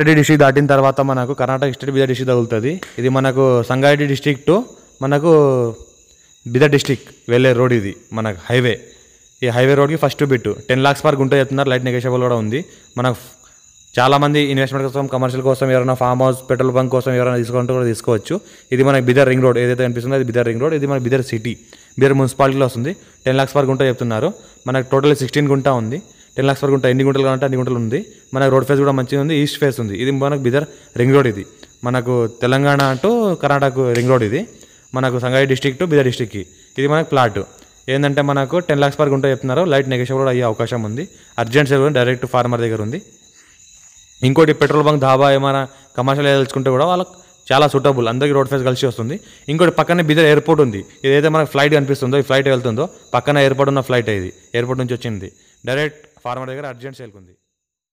state district దాటిన తర్వాత మనకు కర్ణాటక స్టేట్ బీదర్ డిస్ట్రిక్ట్ తగులుతుంది ఇది మనకు సంగారెడ్డి డిస్ట్రిక్ట్ టు మనకు బీదర్ డిస్ట్రిక్ట్ వెళ్ళే రోడ్ ఇది మనకు హైవే ఈ హైవే రోడ్కి first bit ten lakhs per గుంట చెప్తున్నారు లైట్ నెగోషియబుల్ కూడా ఉంది మనకు చాలామంది ఇన్వెస్ట్మెంట్ కోసం కమర్షియల్ కోసం ఎవరైనా ఫామ్ హౌస్ పెట్రోల్ బంక్ కోసం ఎవరైనా తీసుకుంటే కూడా తీసుకోవచ్చు ఇది మనకి బిదర్ రింగ్ రోడ్ ఏదైతే కనిపిస్తుందో అది బిదర్ రింగ్ రోడ్ ఇది మన బిదర్ సిటీ బిదర్ మున్సిపాలిటీలో వస్తుంది టెన్ లాక్స్ పర్ గుంట చెప్తున్నారు మనకు టోటల్ సిక్స్టీన్ గుంట ఉంది టెన్ లాక్స్ పర్ గుంట ఎన్ని గుంటలు కావాలంటే అన్ని గుంటలు ఉంది మనకు రోడ్ ఫేస్ కూడా మంచిగా ఉంది ఈస్ట్ ఫేస్ ఉంది ఇది మనకు బిదర్ రింగ్ రోడ్ ఇది మనకు Telangana to Karnataka ring road ఇది మనకు సంగారెడ్డి డిస్ట్రిక్ట్ టు బిదర్ డిస్ట్రిక్ట్కి ఇది మనకు ప్లాట్ ఏంటంటే మనకు టెన్ లాక్స్ పర్ గుంట చెప్తున్నారు లైట్ నెగోషియబుల్ కూడా అయ్యే అవకాశం ఉంది అర్జెంట్ సేల్ కూడా డైరెక్ట్ ఫార్మర్ దగ్గర ఉంది ఇంకోటి పెట్రోల్ బంక్ ధాబా ఏమైనా కమర్షియల్ తెలుసుకుంటే కూడా వాళ్ళకి చాలా సూటబుల్ అందరికీ రోడ్ ఫేస్ కలిసి వస్తుంది ఇంకోటి పక్కనే బిదర్ ఎయిర్పోర్ట్ ఉంది ఏదైతే మనకు ఫ్లైట్ కనిపిస్తుందో ఈ ఫ్లైట్ వెళ్తుందో పక్కన ఎయిర్పోర్ట్ ఉన్న ఫ్లైట్ ఇది ఎయిర్పోర్ట్ నుంచి వచ్చింది డైరెక్ట్ ఫార్మర్ దగ్గర అర్జెంట్ సేల్కుంది